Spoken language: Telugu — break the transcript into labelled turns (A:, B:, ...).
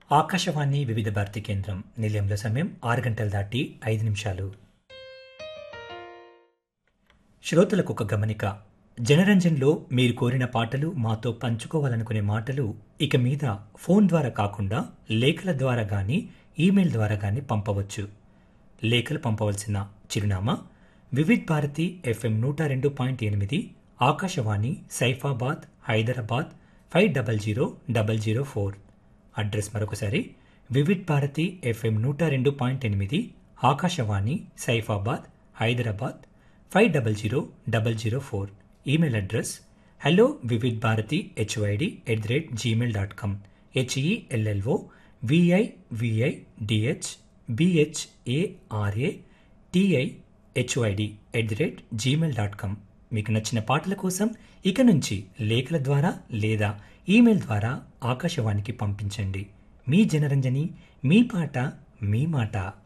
A: ఆకాశవాణి వివిధ భారతి కేంద్రం నిలయంలో సమయం ఆరు గంటలు దాటి ఐదు నిమిషాలు శ్రోతలకు ఒక గమనిక జనరంజన్లో మీరు కోరిన పాటలు మాతో పంచుకోవాలనుకునే మాటలు ఇక మీద ఫోన్ ద్వారా కాకుండా లేఖల ద్వారా కానీ ఈమెయిల్ ద్వారా కానీ పంపవచ్చు లేఖలు పంపవలసిన చిరునామా వివిధ్ భారతి ఎఫ్ఎం నూట రెండు పాయింట్ ఎనిమిది Akashvani Saifabad Hyderabad five double zero double zero four address మరొకసారి వివిధ్ భారతి ఎఫ్ఎం నూట రెండు పాయింట్ ఎనిమిది Akashvani Saifabad Hyderabad five double zero double zero four email address hello Vividh Bharati HYD at the rate Gmail dot com HELLO VI VI DH BHARA TI HYD at the rate Gmail dot com మీకు నచ్చిన పాటల కోసం ఇక నుంచి లేఖల ద్వారా లేదా ఈమెయిల్ ద్వారా ఆకాశవాణికి పంపించండి మీ జనరంజని మీ పాట మీ మాట